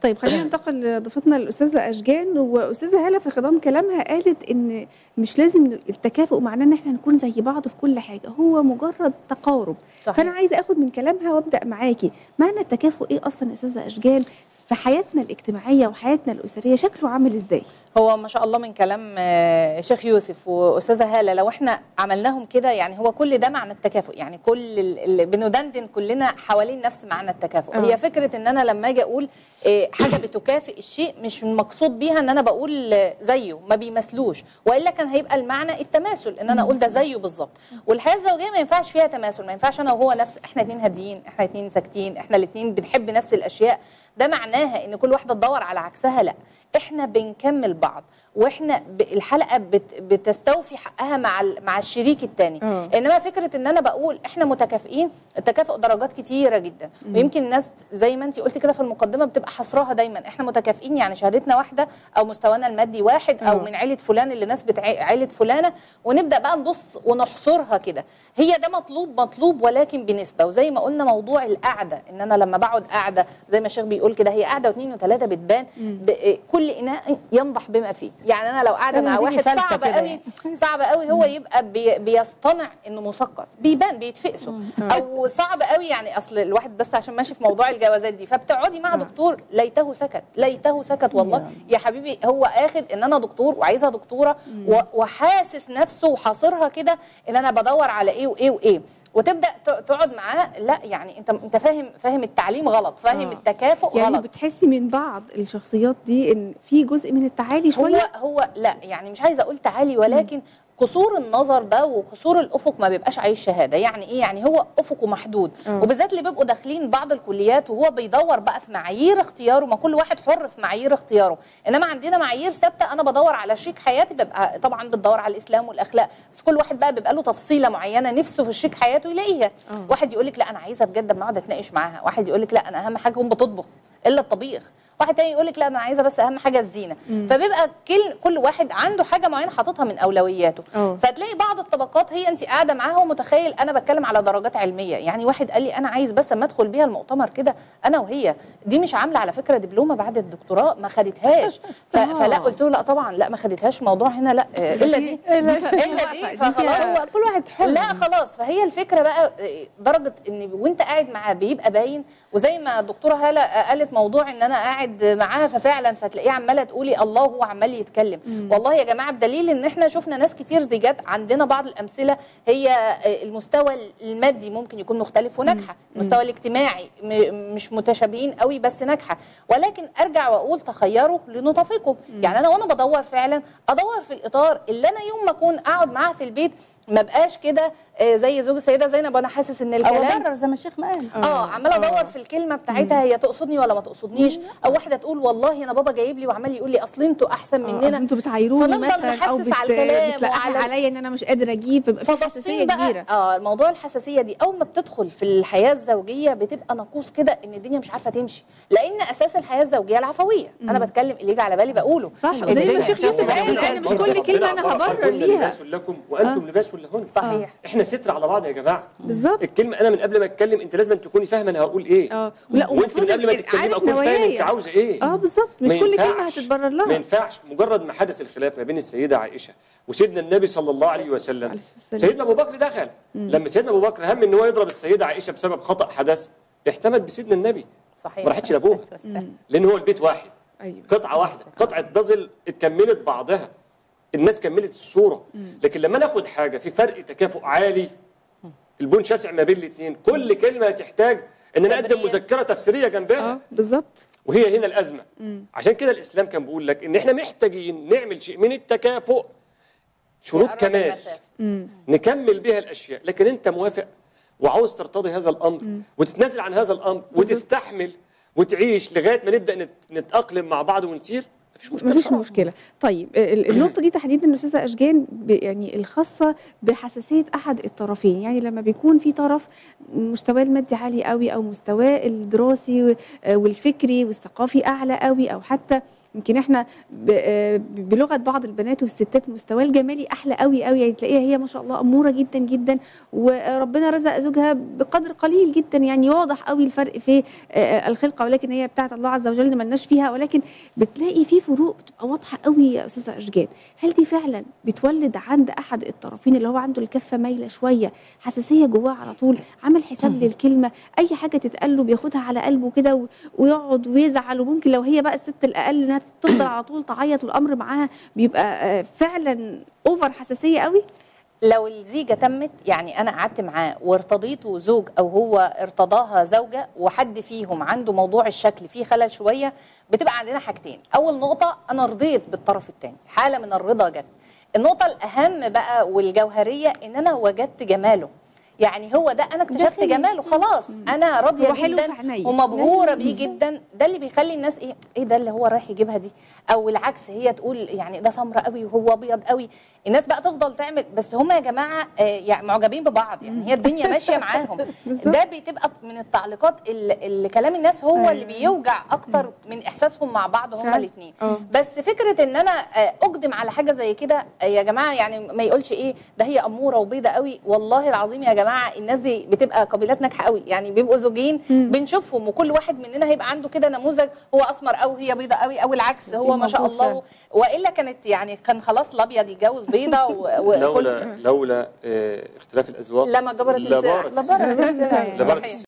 طيب خلينا ننتقل لضيفتنا الاستاذه اشجان واستاذه هاله في خضم كلامها قالت ان مش لازم التكافؤ معناه ان احنا نكون زي بعض في كل حاجه هو مجرد تقارب صحيح. فانا عايزه اخد من كلامها وابدا معاكي معنى التكافؤ ايه اصلا يا استاذه اشجان في حياتنا الاجتماعيه وحياتنا الاسريه شكله عامل ازاي هو ما شاء الله من كلام آه، شيخ يوسف واستاذه هاله لو احنا عملناهم كده يعني هو كل ده معنى التكافؤ يعني كل اللي بندندن كلنا حوالين نفس معنى التكافؤ آه. هي فكره ان انا لما اجي اقول آه، حاجه بتكافئ الشيء مش المقصود بيها ان انا بقول آه، زيه ما بيمثلوش والا كان هيبقى المعنى التماثل ان انا اقول ده زيه بالظبط والحياه الزوجيه ما ينفعش فيها تماثل ما ينفعش انا وهو نفس احنا اتنين هاديين احنا اتنين ساكتين احنا الاتنين بنحب نفس الاشياء ده معناها ان كل واحده تدور على عكسها لا احنا بنكمل بعض واحنا ب- الحلقه بت بتستوفي حقها مع ال- مع الشريك الثاني آه. انما فكره ان انا بقول احنا متكافئين التكافؤ درجات كتيره جدا ويمكن الناس زي ما انت قلتي كده في المقدمه بتبقى حصراها دايما احنا متكافئين يعني شهادتنا واحده او مستوانا المادي واحد او آه. من عيله فلان اللي ناس بتاع عيله فلانه ونبدا بقى نبص ونحصرها كده هي ده مطلوب مطلوب ولكن بنسبه وزي ما قلنا موضوع القعده ان انا لما بقعد قعده زي ما الشيخ بيقول كده هي قعده واثنين وثلاثه بتبان ب- كل اناء ينضح بما فيه يعني انا لو قاعده لازم مع تيجي واحد فلتة صعب كده قوي يعني. صعب قوي هو يبقى بي بيصطنع انه مثقف بيبان بيتفقسوا او صعب قوي يعني اصل الواحد بس عشان ماشي في موضوع الجوازات دي فبتقعدي مع دكتور ليته سكت ليته سكت والله يعني. يا حبيبي هو اخد ان انا دكتور وعايزها دكتوره و- وحاسس نفسه وحاصرها كده ان انا بدور على ايه وايه وايه وتبدا ت- تقعد معاه لا يعني انت انت فاهم فاهم التعليم غلط فاهم آه. التكافؤ يعني غلط بتحسي من بعض الشخصيات دي ان في جزء من التعالي هو شويه هو لا يعني مش عايزه اقول تعالي ولكن قصور النظر ده وقصور الافق ما بيبقاش عايز شهاده يعني ايه يعني هو افقه محدود آه. وبالذات اللي بيبقوا داخلين بعض الكليات وهو بيدور بقى في معايير اختياره ما كل واحد حر في معايير اختياره انما عندنا معايير ثابته انا بدور على شريك حياتي ببقى طبعا بتدور على الاسلام والاخلاق بس كل واحد بقى بيبقى له تفصيله معينه نفسه في شريك حياته يلاقيها آه. واحد يقول لك لا انا عايزه بجد اما اقعد اتناقش معاها واحد يقول لك لا انا اهم حاجه تكون بتطبخ الا الطبيخ واحد تاني يقول لك لا انا عايزه بس اهم حاجه الزينه فبيبقى كل كل واحد عنده حاجه معينه حاططها من اولوياته اه. فتلاقي بعض الطبقات هي انت قاعده معاها ومتخيل انا بتكلم على درجات علميه يعني واحد قال لي انا عايز بس اما ادخل بيها المؤتمر كده انا وهي دي مش عامله على فكره دبلومه بعد الدكتوراه ما خدتهاش ف... آه. فلا قلت له لا طبعا لا ما خدتهاش موضوع هنا لا آه، الا دي الا دي فخلاص هو كل واحد حر لا خلاص فهي الفكره بقى إيه، درجه ان وانت قاعد معاه بيبقى باين وزي ما الدكتوره هاله قالت موضوع ان انا قاعد معاها ففعلا فتلاقيه عماله تقولي الله هو عمال يتكلم والله يا جماعه بدليل ان احنا شفنا ناس كتير زيجات عندنا بعض الامثله هي آه، المستوى المادي ممكن يكون مختلف وناجحه المستوى الاجتماعي م- مش متشابهين قوي بس ناجحه ولكن ارجع واقول تخيروا لنطفقوا يعني انا وانا بدور فعلا ادور في الاطار اللي انا يوم ما اكون اقعد معاها في البيت ما بقاش كده آه، زي زوج السيده زينب وانا حاسس ان او الكلام ابرر زي ما الشيخ ما قال اه عماله ادور في الكلمه بتاعتها هي تقصدني ولا ما تقصدنيش او واحده تقول والله انا بابا جايب لي وعمال يقول لي اصل انتوا احسن آه، مننا أصل انتوا بتعايروني فنفضل مثلا او نحسس بت... على الكلام بتلقحي وعلى- عليا ان انا مش قادره اجيب بيبقى في حساسيه فبصين بقى كبيره اه موضوع الحساسيه دي اول ما بتدخل في الحياه الزوجيه بتبقى ناقوس كده ان الدنيا مش عارفه تمشي لان اساس الحياه الزوجيه العفويه انا بتكلم اللي يجي على بالي بقوله صح إن زي ما هي- الشيخ يوسف قال انا مش كل كلمه انا هبرر ليها لباس لكم وانتم لباس لهن صحيح احنا ستر على بعض يا جماعه بالظبط الكلمه انا من قبل ما اتكلم انت لازم تكوني فاهمه انا هقول ايه اه لا وانت من قبل ما ومفروض تتكلمي عارف اكون فاهم انت نوايايا. عاوزه ايه اه بالظبط مش ما كل كلمه ينفعش- هتتبرر ما لها ينفعش مجرد ما حدث الخلاف ما بين السيده عائشه وسيدنا النبي صلى الله عليه وسلم عليه الصلاة والسلام. سيدنا ابو بكر دخل لما سيدنا ابو بكر هم ان هو يضرب السيده عائشه بسبب خطا حدث احتمت بسيدنا النبي صحيح ما راحتش لابوها لان هو البيت واحد ايوه قطعه واحده قطعه بازل اتكملت بعضها الناس كملت الصوره لكن لما ناخد حاجه في فرق تكافؤ عالي البون شاسع ما بين الاثنين كل كلمه تحتاج ان انا اقدم تبرير. مذكره تفسيريه جنبها اه بالظبط وهي هنا الازمه عشان كده الاسلام كان بيقول لك ان احنا محتاجين نعمل شيء من التكافؤ شروط يقرب كمال المسافة. نكمل بها الاشياء لكن انت موافق وعاوز ترتضي هذا الامر وتتنازل عن هذا الامر وتستحمل وتعيش لغايه ما نبدا نت- نتاقلم مع بعض ونسير مفيش مشكله مفيش طبعاً. مشكله طيب ال- النقطه دي تحديدا الاستاذه اشجان ب- يعني الخاصه بحساسيه احد الطرفين يعني لما بيكون في طرف مستواه المادي عالي قوي او مستواه الدراسي و- والفكري والثقافي اعلى قوي او حتى يمكن احنا ب- آه، بلغه بعض البنات والستات مستواه الجمالي احلى قوي قوي يعني تلاقيها هي ما شاء الله اموره جدا جدا وربنا رزق زوجها بقدر قليل جدا يعني واضح قوي الفرق في آه، الخلقه ولكن هي بتاعت الله عز وجل ملناش فيها ولكن بتلاقي في فروق بتبقى واضحه قوي يا استاذه اشجان هل دي فعلا بتولد عند احد الطرفين اللي هو عنده الكفه مايله شويه حساسيه جواه على طول عامل حساب للكلمه اي حاجه تتقال له بياخدها على قلبه كده و- ويقعد ويزعل وممكن لو هي بقى الست الاقل انها تفضل على طول تعيط والامر معاها بيبقى آه، فعلا اوفر حساسيه قوي لو الزيجة تمت يعني أنا قعدت معاه وارتضيته زوج أو هو ارتضاها زوجة وحد فيهم عنده موضوع الشكل فيه خلل شوية بتبقى عندنا حاجتين أول نقطة أنا رضيت بالطرف الثاني حالة من الرضا جت النقطة الأهم بقى والجوهرية إن أنا وجدت جماله يعني هو ده انا اكتشفت داخلي. جماله خلاص انا راضيه هو حلو جدا في عينيا. ومبهوره بيه جدا ده اللي بيخلي الناس ايه ايه ده اللي هو رايح يجيبها دي او العكس هي تقول يعني ده سمرة قوي وهو ابيض قوي الناس بقى تفضل تعمل بس هم يا جماعه آه، يعني معجبين ببعض يعني هي الدنيا ماشيه معاهم بالظبط. ده بتبقى من التعليقات اللي, اللي كلام الناس هو أيوة. اللي بيوجع اكتر من احساسهم مع بعض هما فعلا. الاثنين اه. بس فكره ان انا آه، اقدم على حاجه زي كده آه، يا جماعه يعني ما يقولش ايه ده هي اموره وبيضه قوي والله العظيم يا جماعه الناس دي بتبقى قبيلات ناجحه قوي يعني بيبقوا زوجين بنشوفهم وكل واحد مننا هيبقى عنده كده نموذج هو اسمر او هي بيضه قوي او العكس هو ما شاء موجود الله والا كانت يعني كان خلاص الابيض يتجوز بيضه و- وكل لولا لولا آه، اختلاف الاذواق لما جبرت لبارت الساعه لبارت الساعة. لبارت صحيح.